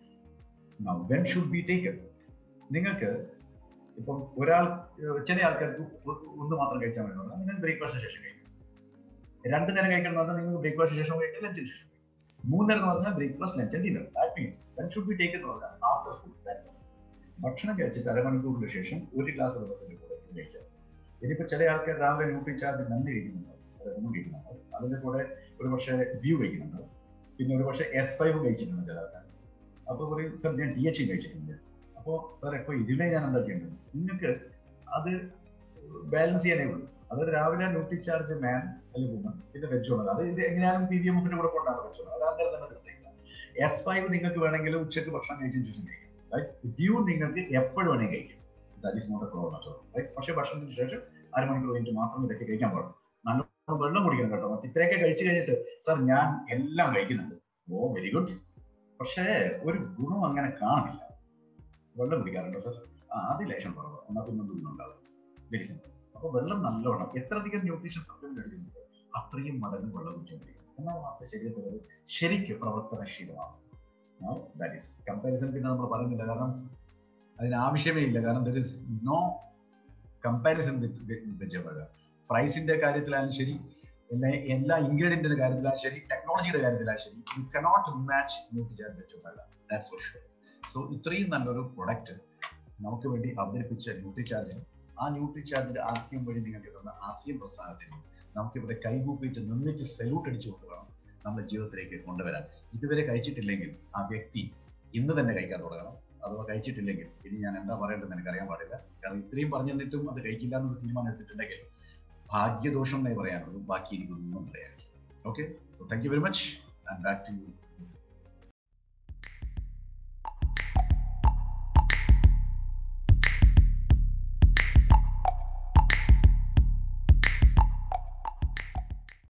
now when should be taken നിങ്ങൾക്ക് ഇപ്പം ഒരാൾ ചില ആൾക്കാർക്ക് ഒന്ന് മാത്രം കഴിച്ചാൽ മതി നിങ്ങൾ ബ്രേക്ക്ഫാസ്റ്റിന് ശേഷം കഴിക്കും രണ്ട് നേരം കഴിക്കണം എന്ന് പറഞ്ഞാൽ നിങ്ങൾക്ക് ബ്രേക്ക്ഫാസ്റ്റിന് ശേഷം കഴിക്കാം ലഞ്ചിന് ശേഷം മൂന്ന് നേരം എന്ന് പറഞ്ഞാൽ breakfast lunch and dinner that means when should be taken എന്ന് പറഞ്ഞാൽ ആഫ്റ്റർ ഫുഡ് ദാറ്റ്സ് ഭക്ഷണം കഴിച്ചിട്ട് അരമണിക്കൂറിന് ശേഷം ഒരു ഗ്ലാസ് വെള്ളത്തിന്റെ കൂടെ കഴിക്കാം ഇനിയിപ്പോ ചില ആൾക്കാർ രാവിലെ ന്യൂട്രി ചാർജ് നന്ന് കഴിക്കുന്നുണ്ട് ഒന്നും കഴിക്കുന്നുണ്ട് അതിന്റെ കൂടെ ഒരു പക്ഷേ വ്യൂ കഴിക്കുന്നുണ്ട് പിന്നെ ഒരു പക്ഷേ എസ് ഫൈവ് കഴിച്ചിട്ടുണ്ട് ചില ആൾക്കാർ അപ്പോൾ പറയും സാർ ഞാൻ ഡി എച്ച് കഴിച്ചിട്ടുണ്ട് അപ്പോൾ സാർ ഇപ്പോൾ ഇതിനെ ഞാൻ എന്താ ചെയ്യേണ്ടത് നിങ്ങൾക്ക് അത് ബാലൻസ് ചെയ്യാനേ ഉള്ളൂ അതായത് രാവിലെ ന്യൂട്രി ചാർജ് മാൻ അല്ലെങ്കിൽ വുമൺ പിന്നെ വെച്ചോളൂ അത് ഇത് എങ്ങനെയാലും പി വി എമ്മിന്റെ കൂടെ കൊണ്ടാണ് വെച്ചോളൂ അത് അങ്ങനെ തന്നെ നിർത്തിയില്ല എസ് ഫൈവ് നിങ്ങൾക്ക് വേണമെങ്കിൽ ഉച്ചയ്ക്ക് ഭക്ഷണം കഴിച്ചതിന് ശേഷം കഴിക്കാം റൈറ്റ് വ്യൂ നിങ്ങൾക്ക് എപ്പോഴും വേണമെങ്കിൽ കഴിക്കാം that is not a problem അറ്റോ റൈറ്റ് പക്ഷേ ഭക്ഷണത്തിന് ശേഷം അരമണിക്കൂർ കഴിഞ്ഞിട്ട് മാത്രം ഇതൊക്കെ കഴിക്കാൻ പാടും നല്ലോണം വെള്ളം കുടിക്കണം കേട്ടോ മറ്റേ ഇത്രയൊക്കെ കഴിച്ചു കഴിഞ്ഞിട്ട് സാർ ഞാൻ എല്ലാം കഴിക്കുന്നുണ്ട് ഓ വെരി ഗുഡ് പക്ഷേ ഒരു ഗുണം അങ്ങനെ കാണില്ല വെള്ളം കുടിക്കാറുണ്ടോ സാർ ആ അത് ലേശം കുറവ് എന്നാൽ പിന്നെ ഒന്നും ഉണ്ടാവും വെരി സിമ്പിൾ അപ്പൊ വെള്ളം നല്ലവണ്ണം എത്ര അധികം ന്യൂട്രീഷൻ സപ്ലിമെന്റ് എടുക്കുന്നുണ്ട് അത്രയും മടങ്ങ് വെള്ളം കുടിച്ചുകൊണ്ടിരിക്കും എന്നാൽ മാത്രമേ ശരീരത്തിൽ അത് ശരിക്കും പ്രവർത്തനശീലമാകും ദാറ്റ് ഈസ് കമ്പാരിസൺ പിന്നെ നമ്മൾ പറയുന്നില്ല കാരണം അതിന് ആവശ്യമേ ഇല്ല കാരണം there is no comparison with വെജബർഗർ പ്രൈസിന്റെ കാര്യത്തിലായാലും ശരി എല്ലാ എല്ലാ ഇൻഗ്രീഡിയന്റിന്റെ കാര്യത്തിലായാലും ശരി ടെക്നോളജിയുടെ കാര്യത്തിലായാലും ശരി യു കനോട്ട് മാച്ച് ന്യൂട്രിജാൻ വെജബർഗർ ദാറ്റ്സ് ഫോർ ഷുവർ സോ ഇത്രയും നല്ലൊരു പ്രൊഡക്റ്റ് നമുക്ക് വേണ്ടി അവതരിപ്പിച്ച ന്യൂട്രി ചാർജിന് ആ ന്യൂട്രി ചാർജിന്റെ ആശയം വഴി നിങ്ങൾക്ക് തന്ന ആശയം പ്രസ്ഥാനത്തിന് നമുക്കിവിടെ കൈകൂപ്പിയിട്ട് നിന്നിട്ട് സല്യൂട്ട് അടിച്ചുകൊണ്ട് വേണം നമ്മുടെ ജീവിതത്തിലേക്ക് കൊണ്ടുവരാൻ ഇതുവരെ കഴിച്ചിട്ടില്ലെങ്കിൽ ആ വ്യക്തി ഇന്ന് തന്നെ കഴിക്കാൻ തുടങ്ങണം അഥവാ കഴിച്ചിട്ടില്ലെങ്കിൽ ഇനി ഞാൻ എന്താ പറയേണ്ടത് എനിക്ക് അറിയാൻ പാടില്ല കാരണം ഇത്രയും പറഞ്ഞു തന്നിട്ടും അത് കഴിക്കില്ല എന്നൊരു തീരുമാനം എടുത്തിട്ടുണ്ടെങ്കിൽ ഭാഗ്യദോഷം എന്നേ പറയാനുള്ളൂ ബാക്കി എനിക്കൊന്നും പറയാനില്ല okay so thank you very much and back to U